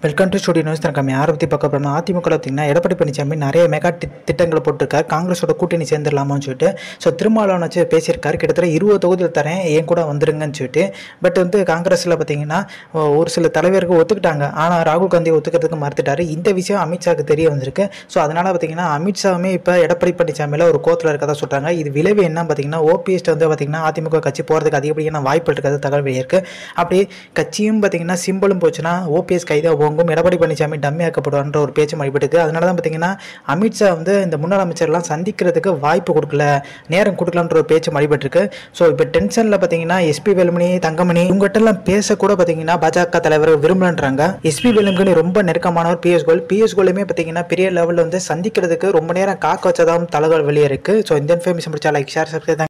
welcome to studio news நம்ம யாரை பற்றி பார்க்க போகிறோம்னா அதிமுக பார்த்தீங்கன்னா எடப்பாடி பழனிசாமி நிறைய மெகா தி- திட்டங்களை போட்டிருக்காரு காங்கிரஸோட கூட்டணி சேர்ந்துடலாமான்னு சொல்லிட்டு ஸோ திருமாவளவன் வச்சு பேசியிருக்காரு கிட்டத்தட்ட இருபது தொகுதியில் தரேன் என் கூட வந்துருங்கன்னு சொல்லிட்டு பட் வந்து காங்கிரஸில் பார்த்தீங்கன்னா ஒ- ஒரு சில தலைவர்கள் ஒத்துக்கிட்டாங்க ஆனால் ராகுல் காந்தி ஒத்துக்கிறதுக்கு மறுத்துட்டாரு இந்த விஷயம் அமித்ஷாக்கு தெரிய வந்திருக்கு ஸோ அதனால் பார்த்தீங்கன்னா அமித்ஷாவுமே இப்போ எடப்பாடி பழனிசாமியில் ஒரு கோத்தில் இருக்கதா சொல்கிறாங்க இது விளைவு என்ன பார்த்தீங்கன்னா ஓபிஎஸ்ட் வந்து பார்த்தீங்கன்னா அதிமுக கட்சி போகிறதுக்கு அதிகப்படியான வாய்ப்பு இருக்கிறது தகவல் வெளியிருக்கு அப்படி கட்சியும் பார்த்தீங்கன்னா சிம்பிளும் போச்சுன்னா ஓபிஎஸ் கைதாக போங்கும் எடப்பாடி பழனிசாமி டம்மி ஆக்கப்படுவார்ன்ற ஒரு பேச்சு மதிப்பிட்டுக்கு அதனால தான் பார்த்தீங்கன்னா அமித்ஷா வந்து இந்த முன்னாள் அமைச்சர்லாம் சந்திக்கிறதுக்கு வாய்ப்பு கொடுக்கல நேரம் கொடுக்கலன்ற ஒரு பேச்சு மதிப்பிட்டிருக்கு ஸோ இப்போ டென்ஷனில் பார்த்தீங்கன்னா எஸ்பி வேலுமணி தங்கமணி இவங்ககிட்டலாம் பேசக்கூட பார்த்தீங்கன்னா பாஜக தலைவர் விரும்பலன்றாங்க எஸ்பி வேலுமணி ரொம்ப நெருக்கமானவர் பிஎஸ் கோல் பிஎஸ் கோலுமே பார்த்தீங்கன்னா பெரிய லெவலில் வந்து சந்திக்கிறதுக்கு ரொம்ப நேரம் காக்க வச்சதாகவும் தலைவர் வெளியே இருக்குது ஸோ இந்த இன்ஃபர்மேஷன் பிடிச்சா லைக் ஷேர் சப்ஸ்கிரைப்